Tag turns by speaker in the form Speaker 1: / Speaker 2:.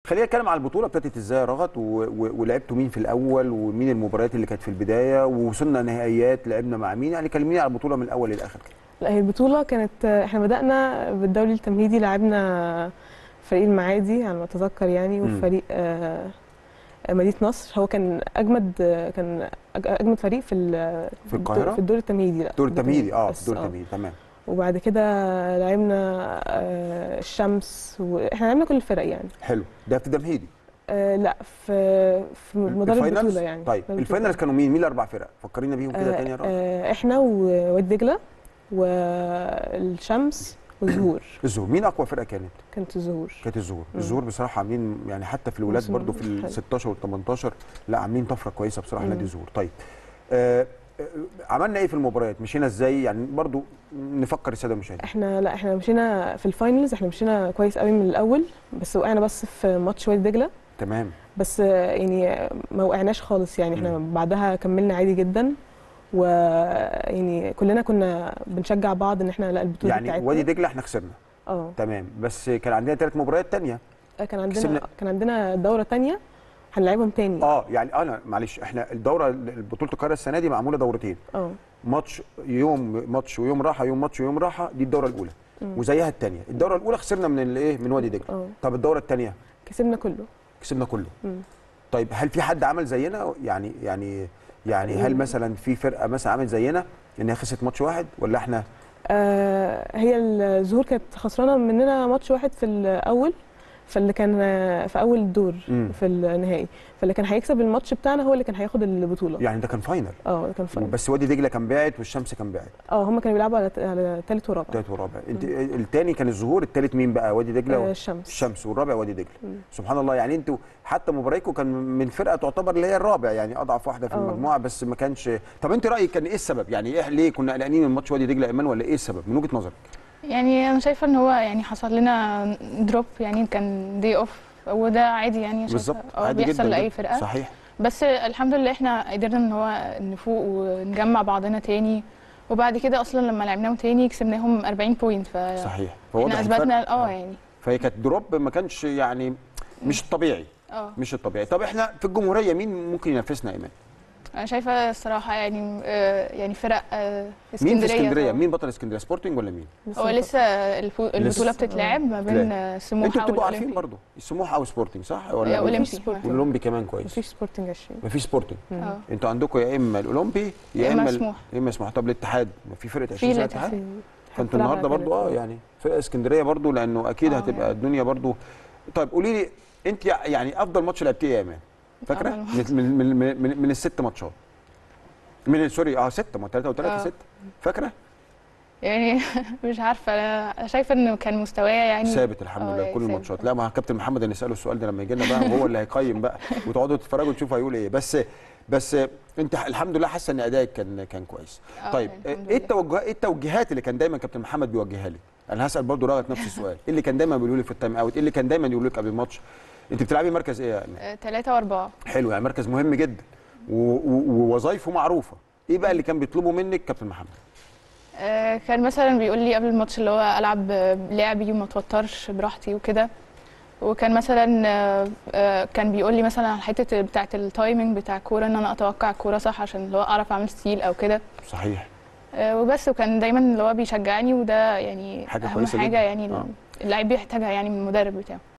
Speaker 1: خلينا نتكلم على البطوله ابتدت ازاي يا رغد و... و... ولعبتوا مين في الاول ومين المباريات اللي كانت في البدايه ووصلنا نهائيات لعبنا مع مين يعني كلميني على البطوله من الاول للاخر كده
Speaker 2: لا هي البطولة كانت احنا بدأنا بالدوري التمهيدي لعبنا فريق المعادي على ما أتذكر يعني
Speaker 1: مم.
Speaker 2: وفريق آه، مدينة نصر هو كان أجمد كان أج- أجمد فريق في ال-
Speaker 1: في القاهرة؟
Speaker 2: في الدور التمهيدي لا
Speaker 1: دور التمهيدي اه
Speaker 2: بس،
Speaker 1: في دور التمهيدي تمام
Speaker 2: وبعد كده لعبنا آه، الشمس واحنا لعبنا كل الفرق يعني
Speaker 1: حلو ده في التمهيدي
Speaker 2: آه، لا في في مدار
Speaker 1: الفاينلز؟
Speaker 2: البطولة يعني
Speaker 1: طيب
Speaker 2: مدار
Speaker 1: الفاينلز
Speaker 2: البطولة.
Speaker 1: كانوا مين مين الاربع فرق فكرينا بيهم كده
Speaker 2: آه،
Speaker 1: تاني يا رغد
Speaker 2: آه، احنا وواد دجلة والشمس والزهور
Speaker 1: الزهور مين اقوى فرقه كانت
Speaker 2: كانت الزهور
Speaker 1: كانت الزهور
Speaker 2: مم.
Speaker 1: الزهور بصراحه عاملين يعني حتى في الولاد
Speaker 2: موسم
Speaker 1: برضو في ال
Speaker 2: حلو.
Speaker 1: 16 وال 18 لا عاملين طفره كويسه بصراحه
Speaker 2: مم.
Speaker 1: نادي الزهور طيب آه آه، عملنا ايه في المباريات مشينا ازاي يعني برضو نفكر الساده المشاهدين
Speaker 2: احنا لا احنا مشينا في الفاينلز احنا مشينا كويس قوي من الاول بس وقعنا بس في ماتش وادي دجله
Speaker 1: تمام
Speaker 2: بس آه، يعني ما وقعناش خالص يعني احنا بعدها كملنا عادي جدا ويعني كلنا كنا بنشجع بعض ان احنا لا البطوله
Speaker 1: يعني
Speaker 2: بتاعتنا
Speaker 1: وادي دجله احنا خسرنا
Speaker 2: اه
Speaker 1: تمام بس كان عندنا ثلاث مباريات تانية
Speaker 2: كان عندنا
Speaker 1: كسبنا-
Speaker 2: كان عندنا دوره تانية هنلعبهم تاني
Speaker 1: اه يعني انا معلش احنا الدوره بطوله القاهره السنه دي معموله دورتين
Speaker 2: اه
Speaker 1: ماتش يوم ماتش ويوم راحه يوم ماتش ويوم راحه دي الدوره الاولى
Speaker 2: مم.
Speaker 1: وزيها الثانيه الدوره الاولى خسرنا من الايه من وادي دجله
Speaker 2: اه
Speaker 1: طب الدوره الثانيه
Speaker 2: كسبنا كله
Speaker 1: كسبنا كله
Speaker 2: مم.
Speaker 1: طيب هل في حد عمل زينا يعني يعني يعني هل مثلا في فرقه مثلا عمل زينا ان هي خسرت ماتش واحد ولا احنا
Speaker 2: آه هي الزهور كانت خسرانه مننا ماتش واحد في الاول فاللي كان آه، في اول الدور
Speaker 1: مم.
Speaker 2: في النهائي فاللي كان هيكسب الماتش بتاعنا هو اللي كان هياخد البطوله
Speaker 1: يعني ده كان فاينل
Speaker 2: اه ده كان فاينل
Speaker 1: بس وادي دجله كان باعت والشمس كان باعت
Speaker 2: اه هم كانوا بيلعبوا على على ثالث ورابع
Speaker 1: تالت ورابع انت الثاني كان الظهور الثالث مين بقى وادي دجله
Speaker 2: آه
Speaker 1: و...
Speaker 2: الشمس
Speaker 1: الشمس والرابع وادي دجله
Speaker 2: مم.
Speaker 1: سبحان الله يعني انتوا حتى مباريكم كان من فرقه تعتبر اللي هي الرابع يعني اضعف واحده في
Speaker 2: اه.
Speaker 1: المجموعه بس ما كانش طب انت رايك كان ايه السبب يعني ايه ليه كنا قلقانين من ماتش وادي دجله ايمان ولا ايه السبب من وجهه نظرك
Speaker 3: يعني انا شايفه ان هو يعني حصل لنا دروب يعني كان دي اوف وده عادي يعني شايفة-
Speaker 1: بالظبط
Speaker 3: اه
Speaker 1: عادي
Speaker 3: بيحصل
Speaker 1: جدا
Speaker 3: لاي
Speaker 1: جدا.
Speaker 3: فرقه
Speaker 1: صحيح
Speaker 3: بس الحمد لله احنا قدرنا ان هو نفوق ونجمع بعضنا تاني وبعد كده اصلا لما لعبناهم تاني كسبناهم 40 بوينت ف
Speaker 1: صحيح فواضح
Speaker 3: احنا
Speaker 1: الفرق.
Speaker 3: اثبتنا اه يعني
Speaker 1: فهي كانت دروب ما كانش يعني مش الطبيعي
Speaker 3: اه
Speaker 1: مش الطبيعي طب احنا في الجمهوريه مين ممكن ينافسنا يا ايمان
Speaker 3: انا شايفه الصراحه يعني آه يعني فرق آه
Speaker 1: مين في اسكندريه
Speaker 3: طبعاً.
Speaker 1: مين بطل اسكندريه سبورتنج ولا مين
Speaker 3: هو لسه الفو- البطوله
Speaker 1: لسه.
Speaker 3: بتتلعب ما بين
Speaker 1: تلعب.
Speaker 3: آه، سموحه
Speaker 1: انتوا بتبقوا عارفين
Speaker 3: والأولمبي.
Speaker 1: برضو السموحه او سبورتنج صح
Speaker 3: آه،
Speaker 1: ولا
Speaker 3: أولمبي.
Speaker 2: مفيش سبورتنج
Speaker 1: والاولمبي كمان كويس
Speaker 2: مفيش سبورتنج 20
Speaker 1: مفيش سبورتنج
Speaker 2: مم.
Speaker 3: اه
Speaker 1: انتوا عندكم يا اما الاولمبي يا اما ال-
Speaker 3: سموحه
Speaker 1: يا اما سموحه طب الاتحاد ما في فرقه 20
Speaker 3: في
Speaker 1: سنه
Speaker 3: الاتحاد.
Speaker 1: اتحاد
Speaker 2: في-
Speaker 1: فانتوا
Speaker 2: هتلعب
Speaker 1: النهارده
Speaker 2: على
Speaker 1: برضو اه
Speaker 2: تلاتة.
Speaker 1: يعني فرقه اسكندريه برضو لانه اكيد
Speaker 3: اه
Speaker 1: هتبقى
Speaker 3: يعني.
Speaker 1: الدنيا برضو طيب قولي لي انت يعني افضل ماتش لعبتيه يا ايمان فاكره
Speaker 3: أفضل
Speaker 1: من من من, من, من الست ماتشات من سوري اه ستة ما ثلاثة وثلاثة
Speaker 3: اه.
Speaker 1: ستة فاكرة؟
Speaker 3: يعني مش عارفه انا شايفه انه كان مستوايا يعني
Speaker 1: ثابت الحمد
Speaker 3: اه
Speaker 1: لله
Speaker 3: يعني
Speaker 1: كل
Speaker 3: ثابت.
Speaker 1: الماتشات لا ما كابتن محمد هنساله السؤال ده لما يجي لنا بقى وهو اللي هيقيم بقى وتقعدوا تتفرجوا تشوفوا هيقول ايه بس بس انت الحمد لله حاسه ان ادائك كان كان كويس
Speaker 3: اه
Speaker 1: طيب
Speaker 3: يعني الحمد
Speaker 1: ايه
Speaker 3: لله.
Speaker 1: التوجه ايه التوجيهات اللي كان دايما كابتن محمد بيوجهها لي انا هسال برضو رغد نفس السؤال ايه اللي كان دايما بيقولوا لي في التايم اوت ايه اللي كان دايما يقول لك قبل الماتش انت بتلعبي مركز ايه يا ايمان
Speaker 3: آه، ثلاثة وأربعة
Speaker 1: حلو يعني مركز مهم جدا و- و- ووظايفه معروفه ايه بقى اللي كان بيطلبه منك كابتن محمد
Speaker 3: آه، كان مثلا بيقول لي قبل الماتش اللي هو ألعب آه، لعبي وما اتوترش براحتي وكده وكان مثلا آه، آه، كان بيقول لي مثلا على الحتة بتاعة التايمنج بتاع الكورة إن أنا أتوقع الكورة صح عشان اللي هو أعرف أعمل ستيل أو كده
Speaker 1: صحيح
Speaker 3: آه، وبس وكان دايما اللي هو بيشجعني وده يعني
Speaker 1: حاجة
Speaker 3: أهم
Speaker 1: كويسة
Speaker 3: حاجة
Speaker 1: جدا.
Speaker 3: يعني
Speaker 1: آه.
Speaker 3: اللاعب بيحتاجها يعني من المدرب بتاعه